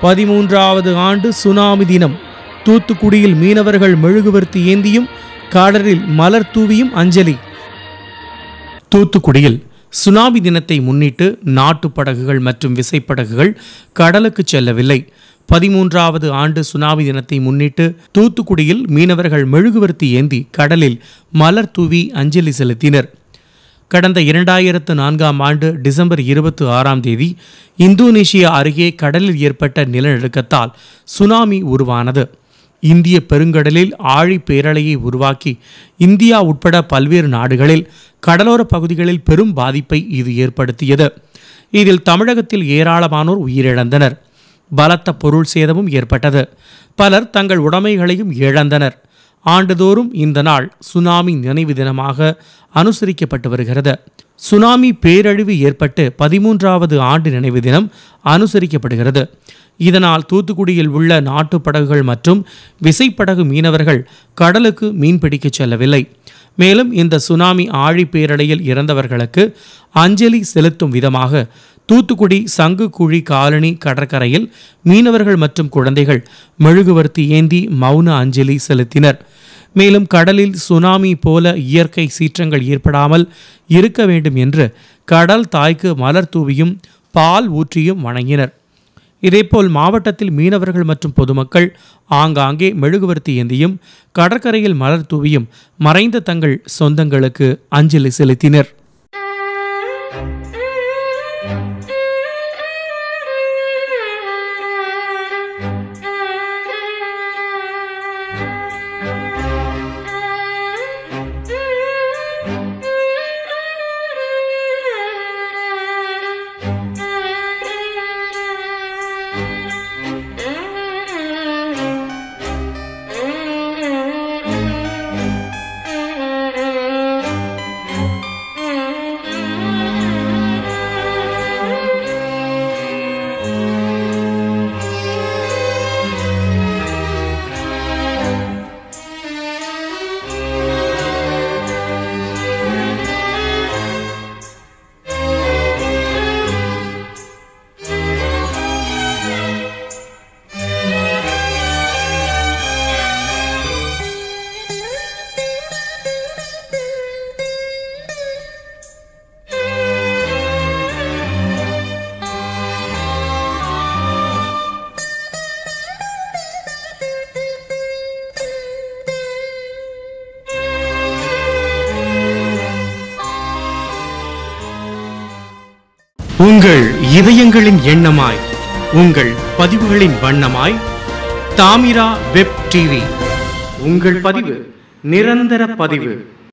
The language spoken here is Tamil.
பதிமூன்றாவது ஆண்டு சுனாமி தினம் தூத்துக்குடியில் மீனவர்கள் மெழுகுவர்த்தி ஏந்தியும் கடலில் மலர் தூவியும் அஞ்சலி தூத்துக்குடியில் சுனாமி தினத்தை முன்னிட்டு நாட்டு படகுகள் மற்றும் விசைப்படகுகள் கடலுக்கு செல்லவில்லை பதிமூன்றாவது ஆண்டு சுனாமி தினத்தை முன்னிட்டு தூத்துக்குடியில் மீனவர்கள் மெழுகுவர்த்தி ஏந்தி கடலில் மலர் தூவி அஞ்சலி செலுத்தினர் கடந்த இரண்டாயிரத்து நான்காம் ஆண்டு டிசம்பர் இருபத்தி ஆறாம் தேதி இந்தோனேஷியா அருகே கடலில் ஏற்பட்ட நிலநடுக்கத்தால் சுனாமி உருவானது இந்திய பெருங்கடலில் ஆழி பேரலையை உருவாக்கி இந்தியா உட்பட பல்வேறு நாடுகளில் கடலோர பகுதிகளில் பெரும் பாதிப்பை இது ஏற்படுத்தியது இதில் தமிழகத்தில் ஏராளமானோர் உயிரிழந்தனர் பலத்த பொருள் சேதமும் ஏற்பட்டது பலர் தங்கள் உடைமைகளையும் இழந்தனர் ஆண்டுதோறும் இந்த நாள் சுனாமி நினைவு தினமாக அனுசரிக்கப்பட்டு வருகிறது சுனாமி பேரழிவு ஏற்பட்டு பதிமூன்றாவது ஆண்டு நினைவு தினம் அனுசரிக்கப்படுகிறது இதனால் தூத்துக்குடியில் உள்ள நாட்டு படகுகள் மற்றும் விசைப்படகு மீனவர்கள் கடலுக்கு மீன்பிடிக்கச் செல்லவில்லை மேலும் இந்த சுனாமி ஆழி பேரலையில் இறந்தவர்களுக்கு அஞ்சலி செலுத்தும் விதமாக தூத்துக்குடி சங்குக்குழி காலனி கடற்கரையில் மீனவர்கள் மற்றும் குழந்தைகள் மெழுகுவர்த்தி ஏந்தி மௌன அஞ்சலி செலுத்தினர் மேலும் கடலில் சுனாமி போல இயற்கை சீற்றங்கள் ஏற்படாமல் இருக்க வேண்டும் என்று கடல் தாய்க்கு மலர் தூவியும் பால் ஊற்றியும் வணங்கினர் இதேபோல் மாவட்டத்தில் மீனவர்கள் மற்றும் பொதுமக்கள் ஆங்காங்கே மெழுகுவர்த்தி ஏந்தியும் கடற்கரையில் மலர் தூவியும் மறைந்த தங்கள் சொந்தங்களுக்கு அஞ்சலி செலுத்தினர் உங்கள் இதயங்களின் எண்ணமாய் உங்கள் பதிவுகளின் வண்ணமாய் தாமிரா வெப் டிவி உங்கள் பதிவு நிரந்தர பதிவு